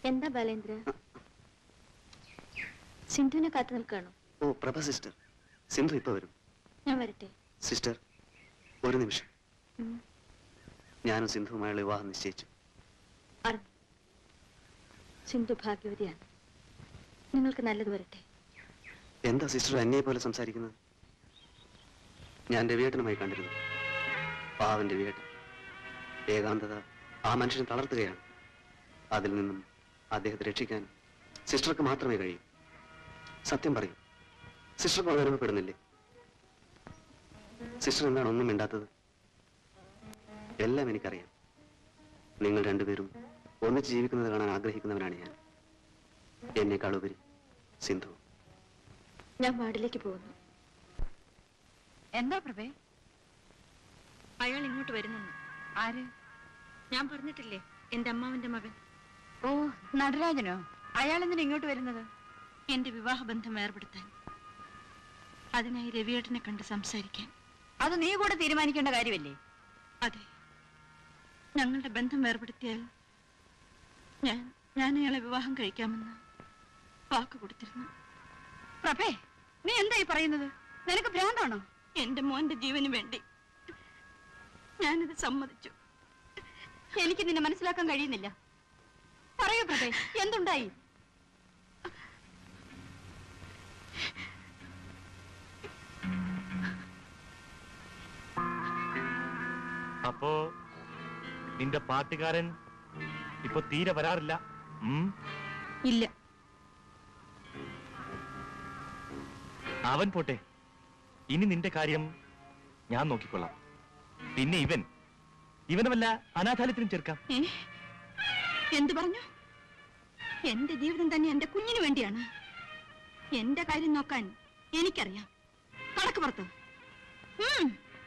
എന്താ ബാലേന്ദ്ര സിന്ധുവിനെ കാത്തു നിൽക്കുകയാണോ ഓ പ്രഭ സിസ്റ്റർ സിന്ധു ഇപ്പൊ വരും ഞാൻ വരട്ടെ സിസ്റ്റർ ഒരു നിമിഷം ഉം, ഞാനും സിന്ധുവുമായുള്ള വിവാഹം നിശ്ചയിച്ചു അറിഞ്ഞു സിന്ധു ഭാഗ്യവതിയാണ് നിങ്ങൾക്ക് നല്ലത് വരട്ടെ എന്താ സിസ്റ്റർ അന്യെ പോലെ സംസാരിക്കുന്നത് ഞാൻ രവിയേട്ടനുമായി കണ്ടിരുന്നു പാവൻ രവിയേട്ടൻ ഏകാന്തത ആ മനുഷ്യനെ തളർത്തുകയാണ് അതിൽ നിന്നും അദ്ദേഹത്തെ രക്ഷിക്കാൻ സിസ്റ്റർക്ക് മാത്രമേ കഴിയൂ സത്യം പറയൂ സിസ്റ്റർക്ക് അത് അനുഭവപ്പെടുന്നില്ലേ സിസ്റ്റർ എന്താണ് ഒന്നും മിണ്ടാത്തത് എല്ലാം എനിക്കറിയാം നിങ്ങൾ രണ്ടുപേരും ഒന്നിച്ച് ജീവിക്കുന്നത് കാണാൻ ആഗ്രഹിക്കുന്നവനാണ് ഞാൻ എന്നേക്കാൾ ഉപരി സിന്ധു ഞാൻ വാർഡിലേക്ക് പോകുന്നു എന്താ പ്രഭേ അയാൾ ഇങ്ങോട്ട് വരുന്നെന്ന് ആര് ഞാൻ പറഞ്ഞിട്ടില്ലേ എന്റെ അമ്മാവന്റെ മകൻ ഓ നടരാജനോ അയാൾ എന്തിനാ ഇങ്ങോട്ട് വരുന്നത് എന്റെ വിവാഹബന്ധം ഏർപ്പെടുത്താൻ അതിനായി രവിയേട്ടനെ കണ്ട് സംസാരിക്കാൻ അത് നീ കൂടെ തീരുമാനിക്കേണ്ട കാര്യമല്ലേ അതെ ഞങ്ങളുടെ ബന്ധം ഏർപ്പെടുത്തിയാൽ ഞാൻ ഞാൻ അയാളെ വിവാഹം കഴിക്കാമെന്ന് വാക്ക് കൊടുത്തിരുന്നു പ്രഭേ നീ എന്തായി പറയുന്നത് നിനക്ക് ഭ്രാന്താണോ എന്റെ മോന്റെ ജീവന് വേണ്ടി ഞാനിത് സമ്മതിച്ചു എനിക്ക് നിന്നെ മനസ്സിലാക്കാൻ കഴിയുന്നില്ല പറയൂ പ്രഭേ എന്തുണ്ടായി അപ്പോ നിന്റെ പാട്ടുകാരൻ ഇപ്പൊ തീരെ വരാറില്ല ഉം? ഇല്ല അവൻ പോട്ടെ ഇനി നിന്റെ കാര്യം ഞാൻ നോക്കിക്കൊള്ളാം പിന്നെ ഇവൻ ഇവനെ വല്ല അനാഥാലയത്തിനും ചേർക്കാം ഏ? എന്തു പറഞ്ഞു എന്റെ ജീവിതം തന്നെ എന്റെ കുഞ്ഞിന് വേണ്ടിയാണ് എന്റെ കാര്യം നോക്കാൻ എനിക്കറിയാം കടക്ക് പുറത്ത് ഉം.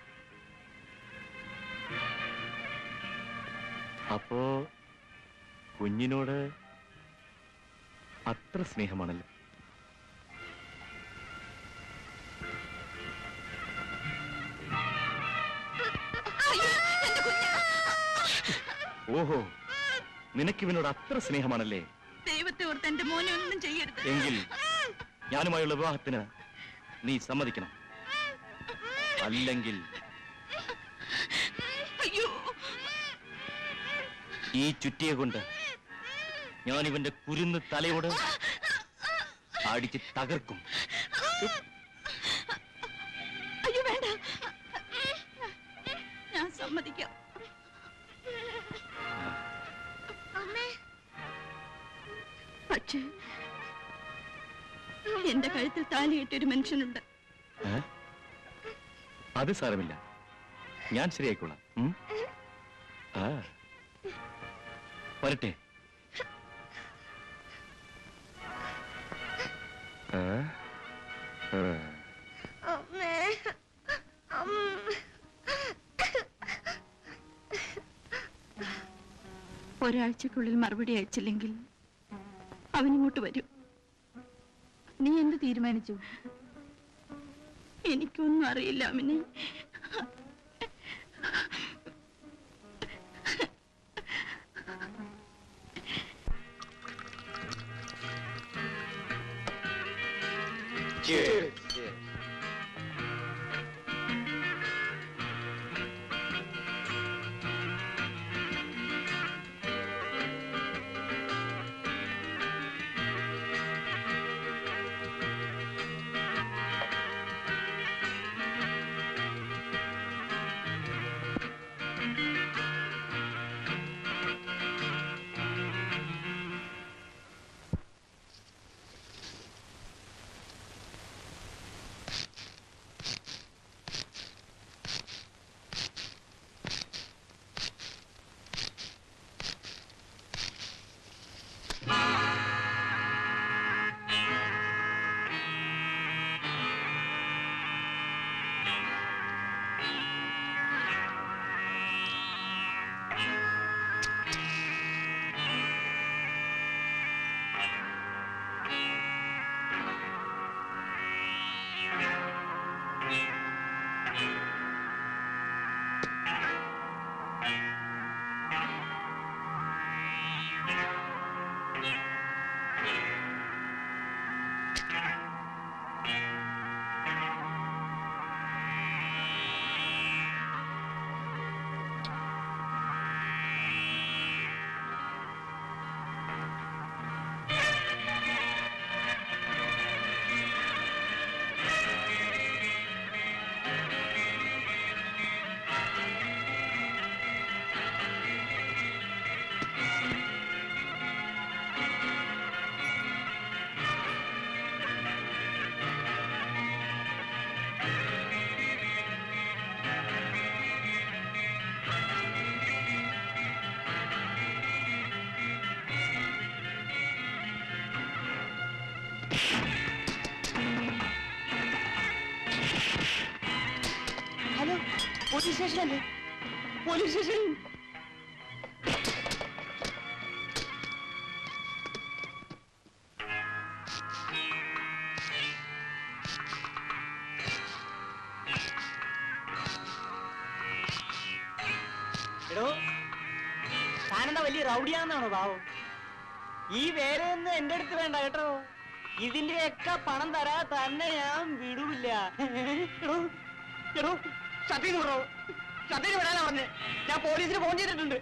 അപ്പോ കുഞ്ഞിനോട് അത്ര സ്നേഹമാണല്ലോ ഓഹോ നിനക്കിവനോട് അത്ര സ്നേഹമാണല്ലേ ദൈവത്തെ ഓർത്ത് എന്റെ മോനെ ഒന്നും ചെയ്യരുത് എങ്കിൽ ഞാനുമായുള്ള വിവാഹത്തിന് നീ സമ്മതിക്കണം അല്ലെങ്കിൽ അയ്യോ ഈ ചുറ്റിയെ കൊണ്ട് ഞാൻ ഇവന്റെ കുരുന്ന് തലയോട് അടിച്ച് തകർക്കും അയ്യോ വേണ്ട ഞാൻ സമ്മതിക്കാം പക്ഷേ എന്റെ കഴുത്തിൽ താലിയിട്ട ഒരു മനുഷ്യനുണ്ട് ഏ? അത് സാരമില്ല ഞാൻ ശരിയായിക്കോളാം ഉം? ആ. വരട്ടെ ആ? ആ. ഒരാഴ്ചക്കുള്ളിൽ മറുപടി അയച്ചില്ലെങ്കിൽ അവനിങ്ങോട്ട് വരും നീ എന്ത് തീരുമാനിച്ചു എനിക്കൊന്നും അറിയില്ല അവനെ പോലീസ് സ്റ്റേഷനല്ലേ പോലീസ് സ്റ്റേഷൻ എടോ താനെന്താ വലിയ റൗഡിയാണെന്നാണോ ഭാവം ഈ വേലയൊന്നും എന്റെ അടുത്ത് വേണ്ട കേട്ടോ ഇതിന്റെയൊക്കെ പണം തരാ തന്നെ ഞാൻ വിടൂല്ല എടോ എടോ ഷട്ടീന്ന് വിടോ ഷട്ടീന് വിടാനാ പറഞ്ഞേ ഞാൻ പോലീസിന് ഫോൺ ചെയ്തിട്ടുണ്ട്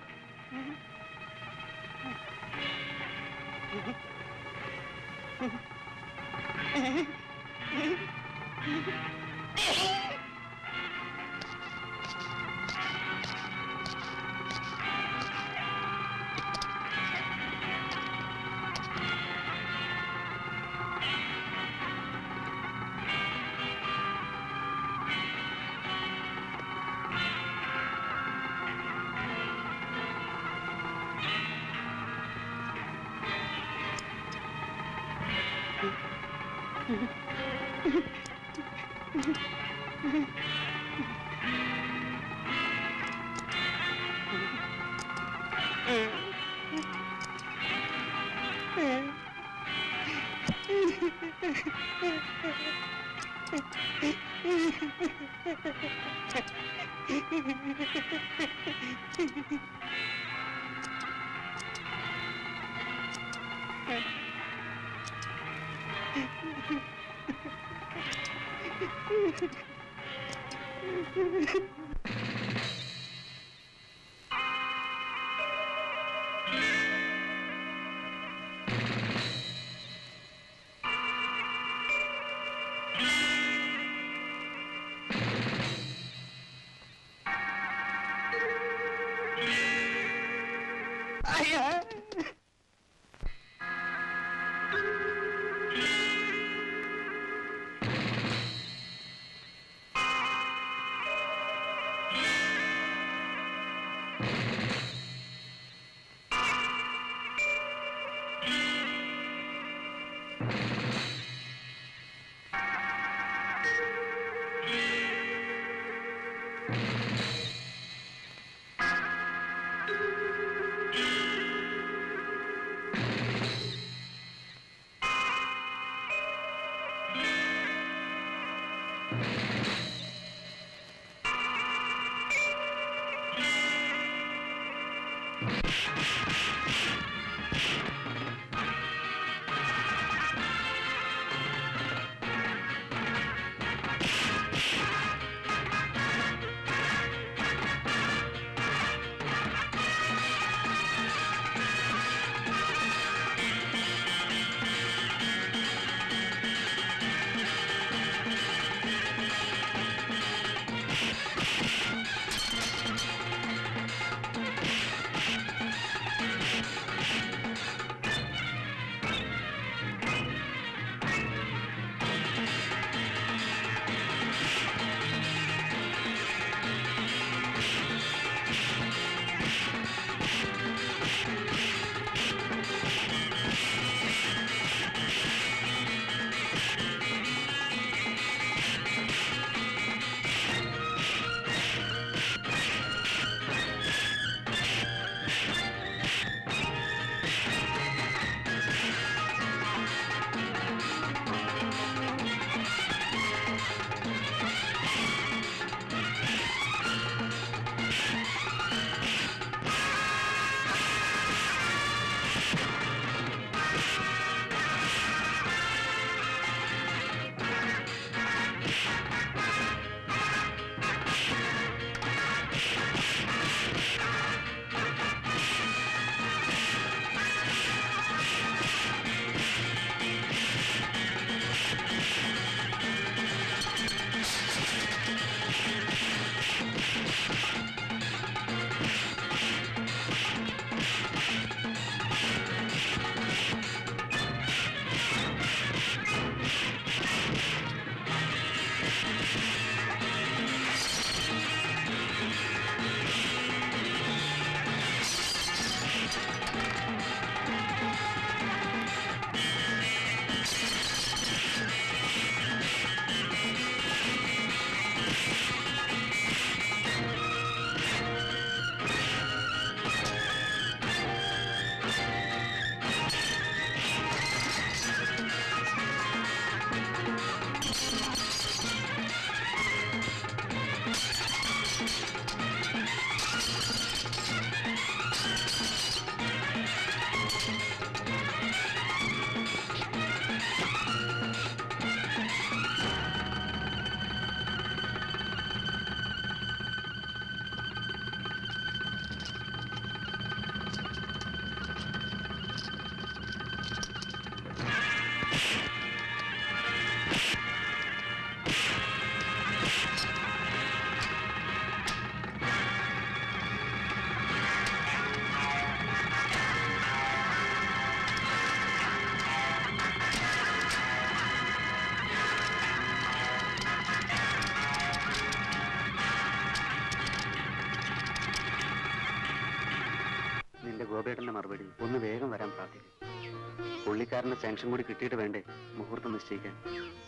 എന്റെ ഗോപേട്ടന്റെ മറുപടി ഒന്ന് വേഗം വരാൻ പ്രാർത്ഥിക്കും പുള്ളിക്കാരന്റെ സാങ്ഷൻ കൂടി കിട്ടിയിട്ട് വേണ്ടേ മുഹൂർത്തം നിശ്ചയിക്കാൻ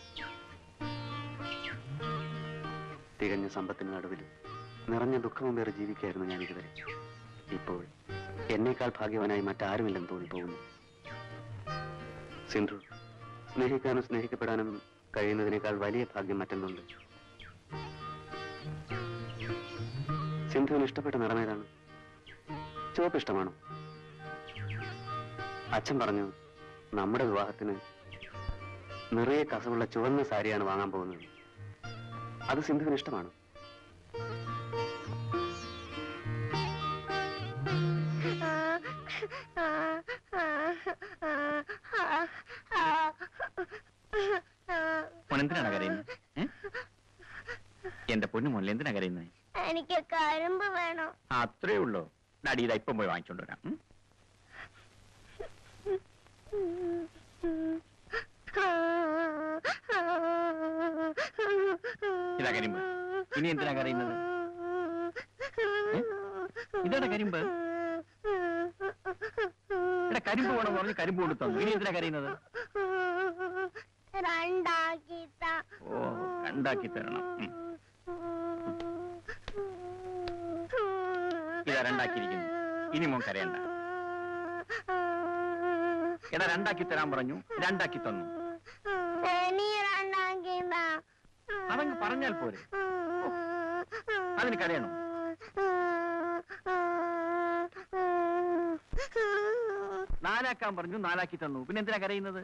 തികഞ്ഞ സമ്പത്തിന് നടുവിൽ നിറഞ്ഞ ദുഃഖവും പേറി ജീവിക്കായിരുന്നു ഞാൻ ഇതുവരെ ഇപ്പോൾ എന്നേക്കാൾ ഭാഗ്യവാനായി മറ്റാരുമില്ലെന്ന് തോന്നിപ്പോകുന്നു സിന്ധു സ്നേഹിക്കാനും സ്നേഹിക്കപ്പെടാനും കഴിയുന്നതിനേക്കാൾ വലിയ ഭാഗ്യം മറ്റൊന്നുണ്ട് സിന്ധുവിന് ഇഷ്ടപ്പെട്ട നിറമേതാണ് ചുവപ്പ് ഇഷ്ടമാണോ അച്ഛൻ പറഞ്ഞു നമ്മുടെ വിവാഹത്തിന് നിറയെ കസവുള്ള ചുവന്ന സാരിയാണ് വാങ്ങാൻ പോകുന്നത് അത് സിന്ധുവിന് ഇഷ്ടമാണ് മോൻ എന്തിനാണ് കരയുന്നത് ഏ? എന്റെ പൊന്നു മോനിൽ എന്തിനാ കരയുന്നത് എനിക്ക് കരിമ്പ് വേണം അത്രേ ഉള്ളൂ ഡാഡി ഇതാ ഇപ്പം പോയി വാങ്ങിച്ചോണ്ട് വരാം ഉം? ഇതാ കരിമ്പ് ഇനി എന്തിനാ കരയുന്നത് ഏ? ഇതാടാ കരിമ്പ് ഇവിടെ കരിമ്പ് വേണം പറഞ്ഞ് കരിമ്പ് കൊണ്ട് തന്നു ഇനി എന്തിനാ കരയുന്നത് രണ്ടാക്കി താ. ഓ രണ്ടാക്കി തരണം ഉം. ഇതാ രണ്ടാക്കിയിരിക്കുന്നു ഇനി മോൻ കരയണ്ട എടാ രണ്ടാക്കി തരാൻ പറഞ്ഞു രണ്ടാക്കി തന്നു ഇനി രണ്ടാക്കി താ. അതങ്ങ് പറഞ്ഞാൽ പോരെ അതിന് കരയണോ നാലാക്കാൻ പറഞ്ഞു നാലാക്കി തന്നു പിന്നെ എന്തിനാ കരയുന്നത്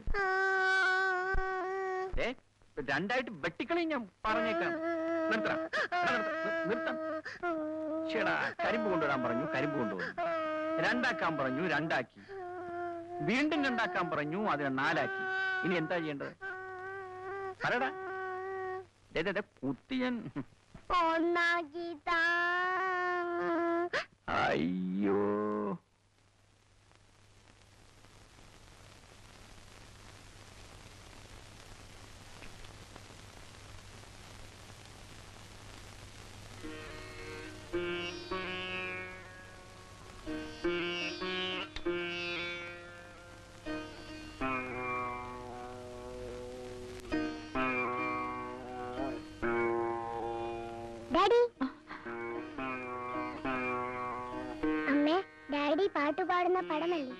ഏ രണ്ടായിട്ട് വെട്ടിക്കളി ഞാൻ പറഞ്ഞേക്കാം നിർത്തണം എടാ, നിർത്ത- നിർത്താം ചേടാ കരിമ്പ് കൊണ്ടുവരാൻ പറഞ്ഞു കരിമ്പ് കൊണ്ടുവന്നു രണ്ടാക്കാൻ പറഞ്ഞു രണ്ടാക്കി വീണ്ടും രണ്ടാക്കാൻ പറഞ്ഞു അതിനെ നാലാക്കി ഇനി എന്താ ചെയ്യേണ്ടത് പറയടാ ദേ, ദേ, ദേ, കുത്തി ഞാൻ ഒന്നാക്കി താ. അയ്യോ ഡാഡി അമ്മേ ഡാഡി പാട്ട് പാടുന്ന പടമല്ലേ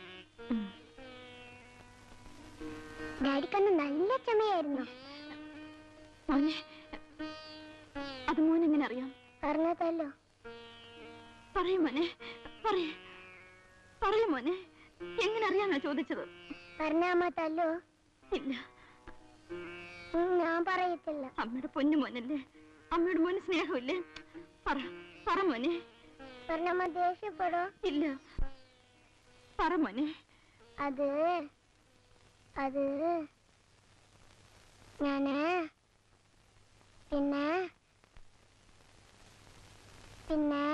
ഡാഡിക്കന്ന് നല്ല ചമയായിരുന്നു മോനെ അത് മോൻ എങ്ങനെ അറിയാം പറഞ്ഞതല്ലോ പറയൂ മോനെ പറയൂ പറയൂ മോനെ എങ്ങനെ അറിയാനാ ചോദിച്ചത് പറഞ്ഞ അമ്മ തല്ലോ ഇല്ല ഉം, ഞാൻ പറയത്തില്ല അമ്മയുടെ പൊന്നു മോനല്ലേ അമ്മയുടെ മോന് സ്നേഹമില്ലേ പറ പറ മോനെ പറഞ്ഞ അമ്മ ദേഷ്യപ്പെടോ ഇല്ല പറ മോനെ അത് അത് ഞാന് പിന്നെ പിന്നെ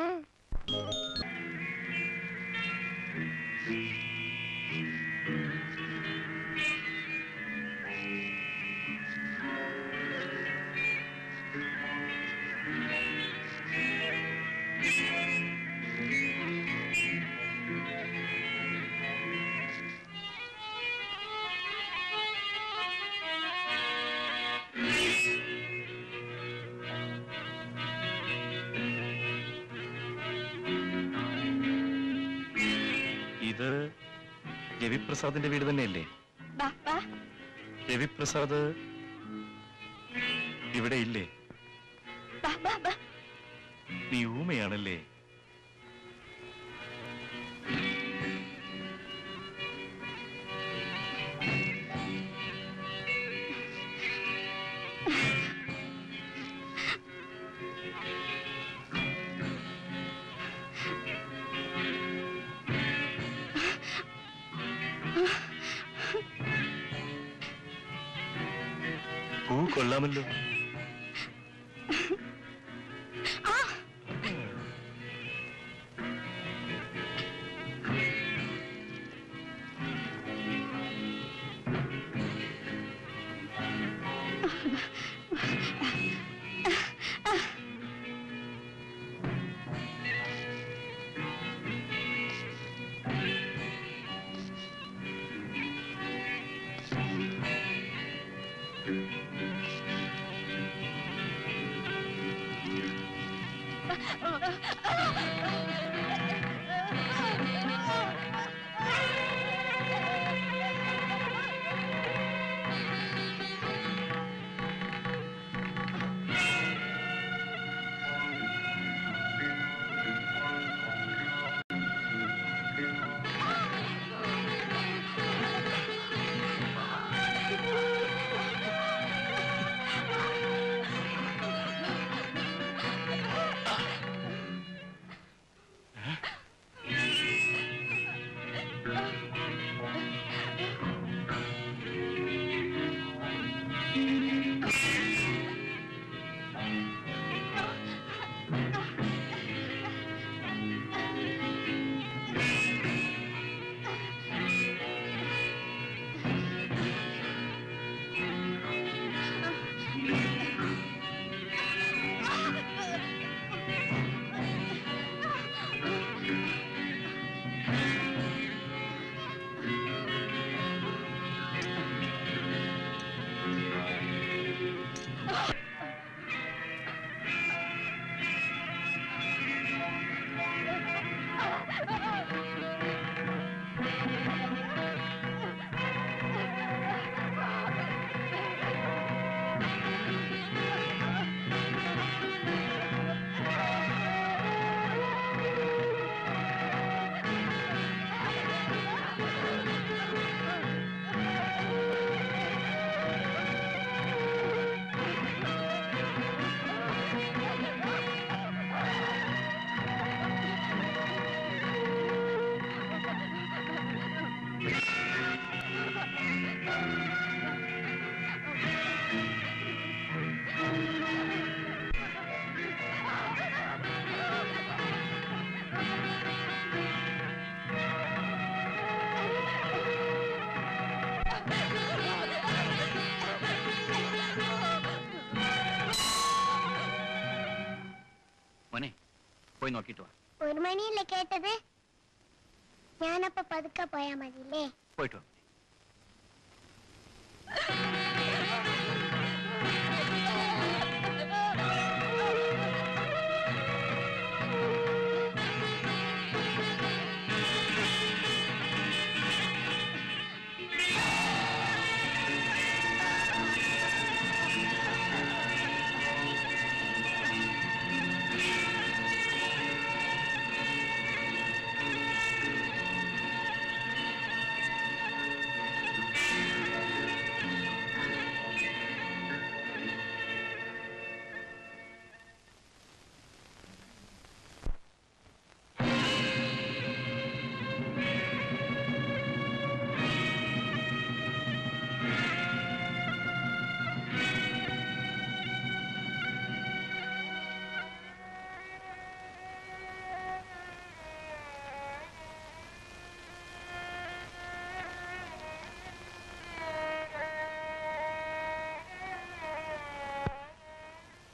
ഇത് രവിപ്രസാദിന്റെ വീട് തന്നെയല്ലേ ബാ ബാ രവിപ്രസാദ് ഇവിടെ ഇല്ലേ ബാ ബാ ബാ നീ ഊമയാണല്ലേ പൂ കൊള്ളാമല്ലോ മോനെ പോയി നോക്കിയിട്ട് വാ ഒരു മണിയല്ലേ കേട്ടത് ഞാനപ്പോ പതുക്കെ പോയാ മതില്ലേ പോയിട്ട് വാ